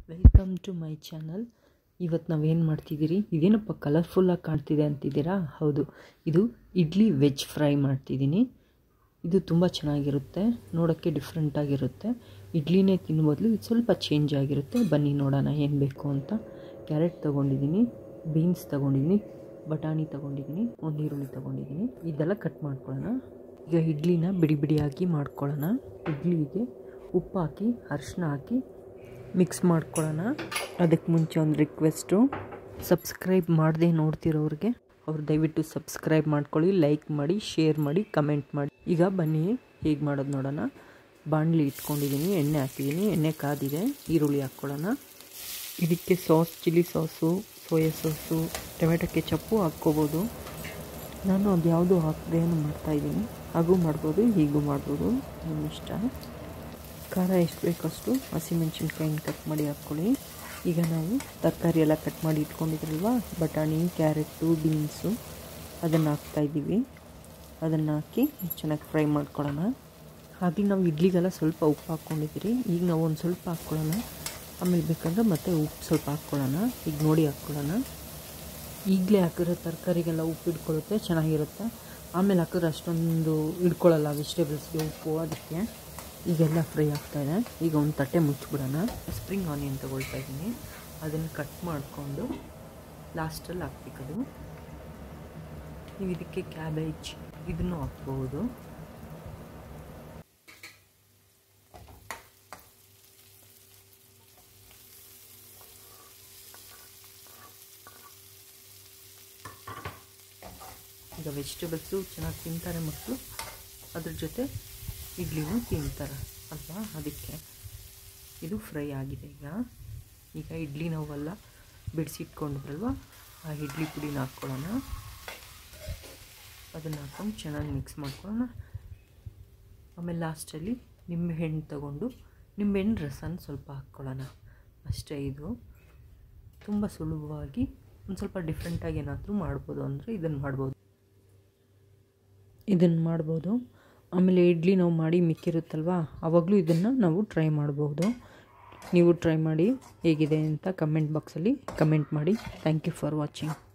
welcome to my channel ಇವತ್ತು ನಾವೇನು ಮಾಡ್ತಿದ್ದೀರಿ ಇದೇನಪ್ಪ ಕಲರ್ಫುಲ್ಲಾಗಿ ಕಾಣ್ತಿದೆ ಅಂತಿದ್ದೀರಾ ಹೌದು ಇದು ಇಡ್ಲಿ ವೆಜ್ ಫ್ರೈ ಮಾಡ್ತಿದ್ದೀನಿ ಇದು ತುಂಬ ಚೆನ್ನಾಗಿರುತ್ತೆ ನೋಡೋಕ್ಕೆ ಡಿಫ್ರೆಂಟಾಗಿರುತ್ತೆ ಇಡ್ಲಿನೇ ತಿನ್ನೋ ಬದಲು ಇದು ಸ್ವಲ್ಪ ಚೇಂಜ್ ಆಗಿರುತ್ತೆ ಬನ್ನಿ ನೋಡೋಣ ಏನು ಬೇಕು ಅಂತ ಕ್ಯಾರೆಟ್ ತೊಗೊಂಡಿದ್ದೀನಿ ಬೀನ್ಸ್ ತೊಗೊಂಡಿದ್ದೀನಿ ಬಟಾಣಿ ತೊಗೊಂಡಿದ್ದೀನಿ ಒಂದು ಈರುಳ್ಳಿ ತೊಗೊಂಡಿದ್ದೀನಿ ಇದೆಲ್ಲ ಕಟ್ ಮಾಡ್ಕೊಳ್ಳೋಣ ಈಗ ಇಡ್ಲಿನ ಬಿಡಿ ಬಿಡಿಯಾಗಿ ಮಾಡ್ಕೊಳ್ಳೋಣ ಇಡ್ಲಿಗೆ ಉಪ್ಪು ಹಾಕಿ ಅರಿಶಿನ ಹಾಕಿ ಮಿಕ್ಸ್ ಮಾಡ್ಕೊಳ್ಳೋಣ ಅದಕ್ಕೆ ಮುಂಚೆ ಒಂದು ರಿಕ್ವೆಸ್ಟು ಸಬ್ಸ್ಕ್ರೈಬ್ ಮಾಡದೆ ನೋಡ್ತಿರೋರಿಗೆ ಅವ್ರು ದಯವಿಟ್ಟು ಸಬ್ಸ್ಕ್ರೈಬ್ ಮಾಡ್ಕೊಳ್ಳಿ ಲೈಕ್ ಮಾಡಿ ಶೇರ್ ಮಾಡಿ ಕಮೆಂಟ್ ಮಾಡಿ ಈಗ ಬನ್ನಿ ಹೇಗೆ ಮಾಡೋದು ನೋಡೋಣ ಬಾಣಲಿ ಇಟ್ಕೊಂಡಿದ್ದೀನಿ ಎಣ್ಣೆ ಹಾಕಿದ್ದೀನಿ ಎಣ್ಣೆ ಕಾದಿದೆ ಈರುಳ್ಳಿ ಹಾಕ್ಕೊಳ್ಳೋಣ ಇದಕ್ಕೆ sauce chilli sauce soya sauce tomato ketchup ಹಾಕ್ಕೋಬೋದು ನಾನು ಅದು ಯಾವುದು ಹಾಕದೆ ಮಾಡ್ತಾಯಿದ್ದೀನಿ ಹಾಗೂ ಮಾಡ್ಬೋದು ಹೀಗೂ ಮಾಡ್ಬೋದು ನಿಮ್ಮ ಇಷ್ಟ ಖಾರ ಎಷ್ಟು ಬೇಕಷ್ಟು ಹಸಿಮೆಣ್ಸಿನ್ಕಾಯಿನ ಕಟ್ ಮಾಡಿ ಹಾಕ್ಕೊಳ್ಳಿ ಈಗ ನಾವು ತರಕಾರಿ ಎಲ್ಲ ಕಟ್ ಮಾಡಿ ಇಟ್ಕೊಂಡಿದ್ರಲ್ವ ಬಟಾಣಿ ಕ್ಯಾರೆಟು ಬೀನ್ಸು ಅದನ್ನು ಹಾಕ್ತಾಯಿದ್ದೀವಿ ಅದನ್ನು ಹಾಕಿ ಚೆನ್ನಾಗಿ ಫ್ರೈ ಮಾಡ್ಕೊಳ್ಳೋಣ ಹಾಗೆ ನಾವು ಇಡ್ಲಿಗೆಲ್ಲ ಸ್ವಲ್ಪ ಉಪ್ಪು ಹಾಕ್ಕೊಂಡಿದ್ದೀರಿ ಈಗ ನಾವು ಒಂದು ಸ್ವಲ್ಪ ಹಾಕ್ಕೊಳ್ಳೋಣ ಆಮೇಲೆ ಬೇಕಂದ್ರೆ ಮತ್ತೆ ಉಪ್ಪು ಸ್ವಲ್ಪ ಹಾಕ್ಕೊಳ್ಳೋಣ ಈಗ ನೋಡಿ ಹಾಕ್ಕೊಳ್ಳೋಣ ಈಗಲೇ ಹಾಕಿರೋ ತರಕಾರಿಗೆಲ್ಲ ಉಪ್ಪು ಇಟ್ಕೊಳ್ಳುತ್ತೆ ಚೆನ್ನಾಗಿರುತ್ತೆ ಆಮೇಲೆ ಹಾಕಿದ್ರೆ ಅಷ್ಟೊಂದು ಇಟ್ಕೊಳ್ಳಲ್ಲ ವೆಜಿಟೇಬಲ್ಸ್ಗೆ ಉಪ್ಪು ಅದಕ್ಕೆ ಈಗೆಲ್ಲ ಫ್ರೈ ಆಗ್ತಾಯಿದೆ ಈಗ ಒಂದು ತಟ್ಟೆ ಮುಚ್ಚಿಬಿಡೋಣ ಸ್ಪ್ರಿಂಗ್ ಆನಿಯನ್ ತೊಗೊಳ್ತಾ ಇದ್ದೀನಿ ಅದನ್ನು ಕಟ್ ಮಾಡಿಕೊಂಡು ಲಾಸ್ಟಲ್ಲಿ ಹಾಕ್ಬೇಕದು ನೀವು ಇದಕ್ಕೆ ಕ್ಯಾಬೇಜ್ ಇದನ್ನು ಹಾಕ್ಬೋದು ಈಗ ವೆಜಿಟೇಬಲ್ಸು ಚೆನ್ನಾಗಿ ತಿಂತಾರೆ ಮಕ್ಕಳು ಅದ್ರ ಜೊತೆ ಇಡ್ಲಿನೂ ತಿಂತಾರೆ ಅಲ್ವಾ ಅದಕ್ಕೆ ಇದು ಫ್ರೈ ಆಗಿದೆ ಈಗ ಈಗ ಇಡ್ಲಿ ನಾವೆಲ್ಲ ಬಿಡಿಸಿಟ್ಕೊಂಡಿದ್ರಲ್ವ ಆ ಇಡ್ಲಿ ಪುಡಿನ ಹಾಕ್ಕೊಳ್ಳೋಣ ಅದನ್ನು ಹಾಕೊಂಡು ಚೆನ್ನಾಗಿ ಮಿಕ್ಸ್ ಮಾಡ್ಕೊಳ್ಳೋಣ ಆಮೇಲೆ ಲಾಸ್ಟಲ್ಲಿ ನಿಂಬೆಹಣ್ಣು ತಗೊಂಡು ನಿಂಬೆಹಣ್ಣು ರಸನ ಸ್ವಲ್ಪ ಹಾಕ್ಕೊಳ್ಳೋಣ ಅಷ್ಟೇ ಇದು ತುಂಬ ಸುಲಭವಾಗಿ ಒಂದು ಸ್ವಲ್ಪ ಡಿಫ್ರೆಂಟಾಗಿ ಏನಾದರೂ ಮಾಡ್ಬೋದು ಅಂದರೆ ಇದನ್ನು ಮಾಡ್ಬೋದು ಇದನ್ನು ಮಾಡ್ಬೋದು ಆಮೇಲೆ ಇಡ್ಲಿ ನಾವು ಮಾಡಿ ಮಿಕ್ಕಿರುತ್ತಲ್ವ ಆವಾಗಲೂ ಇದನ್ನು ನಾವು ಟ್ರೈ ಮಾಡ್ಬೋದು ನೀವು ಟ್ರೈ ಮಾಡಿ ಹೇಗಿದೆ ಅಂತ ಕಮೆಂಟ್ ಬಾಕ್ಸಲ್ಲಿ ಕಮೆಂಟ್ ಮಾಡಿ ಥ್ಯಾಂಕ್ ಯು ಫಾರ್ ವಾಚಿಂಗ್